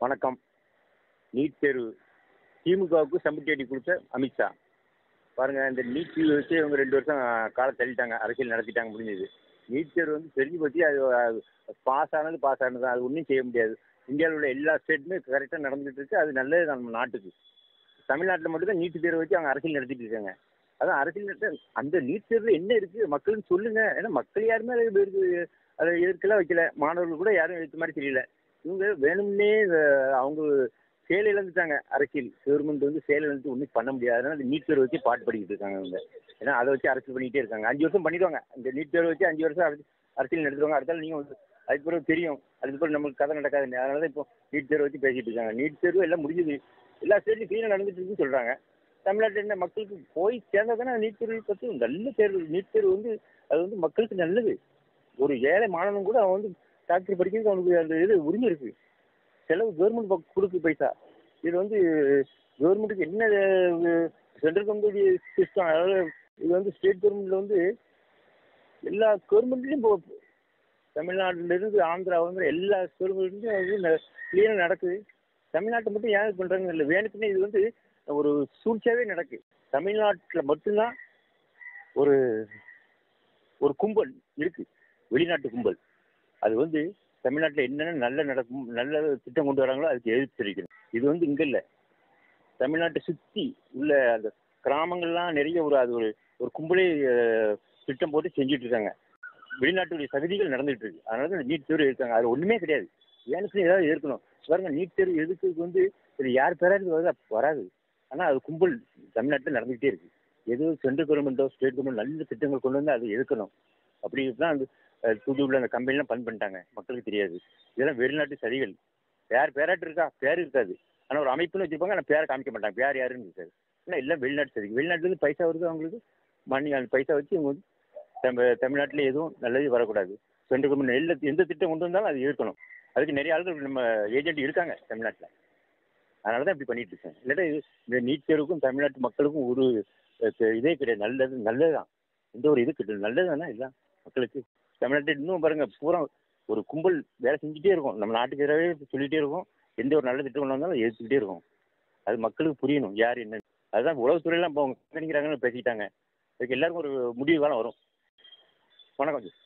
வணக்கம் நீட் தேர்வு திமுகவுக்கு சம்பட்டி கொடுத்த அமித்ஷா பாருங்கள் இந்த நீட் தேர்வு வச்சு இவங்க ரெண்டு வருஷம் காலம் தள்ளிட்டாங்க அரசியல் நடத்திட்டாங்க முடிஞ்சது நீட் தேர்வு வந்து தெரிஞ்சு போச்சு அது பாஸ் ஆனது பாஸ் ஆனது அது ஒன்றும் செய்ய முடியாது இந்தியாவில் உள்ள எல்லா ஸ்டேட்டுமே கரெக்டாக நடந்துகிட்டு இருக்கு அது நல்லது தான் நம்ம நாட்டுக்கு தமிழ்நாட்டில் மட்டும் தான் நீட் தேர்வு வச்சு அவங்க அரசியல் நடத்திட்டு இருக்காங்க அதான் அரசியல் நடத்த அந்த நீட் தேர்வில் என்ன இருக்குது மக்களுக்கு சொல்லுங்கள் ஏன்னா மக்கள் யாருமே அதை இருக்கு அதை எதிர்க்கல வைக்கல மாணவர்கள் கூட யாரும் எடுத்த மாதிரி தெரியல இவங்க வேணும்னே அஹ், அவங்க செயல் இழந்துட்டாங்க அரசியல் கவர்மெண்ட் வந்து செயல் இழந்து ஒன்றும் பண்ண முடியாது அதனால இந்த நீட் தேர்வு வச்சு பாட்டு படிக்கிட்டு இருக்காங்க அவங்க ஏன்னா அதை வச்சு அரசியல் பண்ணிக்கிட்டே இருக்காங்க அஞ்சு வருஷம் பண்ணிடுவாங்க இந்த நீட் தேர்வு வச்சு அஞ்சு வருஷம் அரசி- அரசியல் நடத்துவாங்க அடுத்தால நீங்கள் வந்து அதுக்கு பிறகு தெரியும் அதுக்கு பிறகு நம்மளுக்கு கதை நடக்காது அதனால தான் இப்போ நீட் தேர்வு வச்சு பேசிட்டு இருக்காங்க நீட் தேர்வு எல்லாம் முடிஞ்சது எல்லா ஸ்டேட்லையும் க்ளீனாக நடந்துட்டு இருக்குன்னு சொல்கிறாங்க தமிழ்நாட்டில் என்ன மக்களுக்கு போய் சேர்ந்தா தானே நீட் தேர்வு பற்றி நல்ல தேர்வு நீட் தேர்வு வந்து அது வந்து மக்களுக்கு நல்லது ஒரு ஏழை மாணவன் கூட அவன் வந்து டாக்டர் படிக்கிறதுக்கு அவனுக்கு அந்த இது உரிமை இருக்கு செலவு கவர்மெண்ட் கொடுக்கு பைசா இது வந்து கவர்மெண்ட்டுக்கு என்ன சென்ட்ரல் கவர்மெண்ட் சிஸ்டம் அதாவது இது வந்து ஸ்டேட் கவர்மெண்ட்ல வந்து எல்லா கவர்மெண்ட்லையும் இப்போ தமிழ்நாட்டிலிருந்து ஆந்திரா வந்து எல்லா கவர்மெண்ட்லையும் வந்து கிளியராக நடக்குது தமிழ்நாட்டை மட்டும் ஏன் இது பண்ணுறாங்க இல்லை வேணுக்குன்னே இது வந்து ஒரு சூழ்ச்சியாகவே நடக்கு தமிழ்நாட்டில் மட்டும்தான் ஒரு ஒரு கும்பல் இருக்கு வெளிநாட்டு கும்பல் அது வந்து தமிழ்நாட்டில் என்னென்ன நல்ல நடக்கும் நல்ல திட்டம் கொண்டு வராங்களோ அதுக்கு எதிர்ப்பு தெரிவிக்கணும் இது வந்து இங்கே இல்லை தமிழ்நாட்டை சுற்றி உள்ள அந்த கிராமங்கள்லாம் நிறைய ஒரு அது ஒரு ஒரு கும்பலே அஹ், திட்டம் போட்டு செஞ்சுட்டு இருக்காங்க வெளிநாட்டுடைய சகதிகள் நடந்துகிட்டு இருக்கு அதனால தான் நீட் தேர்வு இருக்காங்க அது ஒன்றுமே கிடையாது ஏனுக்கு ஏதாவது இருக்கணும் பாருங்க நீட் தேர்வு எதுக்கு வந்து இது யார் பேராது வருதா வராது ஆனால் அது கும்பல் தமிழ்நாட்டில் நடந்துகிட்டே இருக்கு எது சென்ட்ரல் கவர்மெண்ட்டோ ஸ்டேட் கவர்மெண்ட் நல்ல திட்டங்கள் கொண்டு வந்து அது எதுக்கணும் அப்படி தான் அந்த அஹ், தூத்துக்குடியில் அந்த கம்பெனிலாம் பண் பண்ணிட்டாங்க மக்களுக்கு தெரியாது இதெல்லாம் வெளிநாட்டு சதிகள் பேர் பேராட்டு இருக்கா பேர் இருக்காது ஆனால் ஒரு அமைப்புன்னு வச்சிருப்பாங்க ஆனால் பேரை காமிக்க மாட்டாங்க பேர் யாருன்னு இருக்காது ஆனால் எல்லாம் வெளிநாட்டு சதி வெளிநாட்டுலேருந்து பைசா வருது அவங்களுக்கு மணி அந்த பைசா வச்சு இவங்க வந்து நம்ம தமிழ்நாட்டில் எதுவும் நல்லது வரக்கூடாது சென்ட்ரல் கவர்மெண்ட் எல்ல எந்த திட்டம் கொண்டு வந்தாலும் அது இருக்கணும் அதுக்கு நிறைய ஆளுகள் நம்ம ஏஜென்ட் இருக்காங்க தமிழ்நாட்டில் அதனால தான் இப்படி பண்ணிட்டு இருக்கேன் இல்லாட்டா இது இந்த நீட் தேர்வுக்கும் தமிழ்நாட்டு மக்களுக்கும் ஒரு அஹ், இதே கிடையாது நல்லது நல்லது தான் எந்த ஒரு இது கிடையாது நல்லது தானே இதுதான் மக்களுக்கு தமிழ்நாட்டில் இன்னும் பாருங்க பூரா ஒரு கும்பல் வேலை செஞ்சுட்டே இருக்கும் நம்ம நாட்டுக்கு எதிராகவே சொல்லிகிட்டே இருக்கும் எந்த ஒரு நல்ல திட்டம் கொண்டு வந்தாலும் அதை எடுத்துக்கிட்டே இருக்கும் அது மக்களுக்கு புரியணும் யார் என்ன அதுதான் உளவுத்துறையெல்லாம் இப்போ அவங்க கண்காணிக்கிறாங்கன்னு பேசிக்கிட்டாங்க அதுக்கு எல்லாருக்கும் ஒரு முடிவு காலம் வரும் வணக்கம் ஜி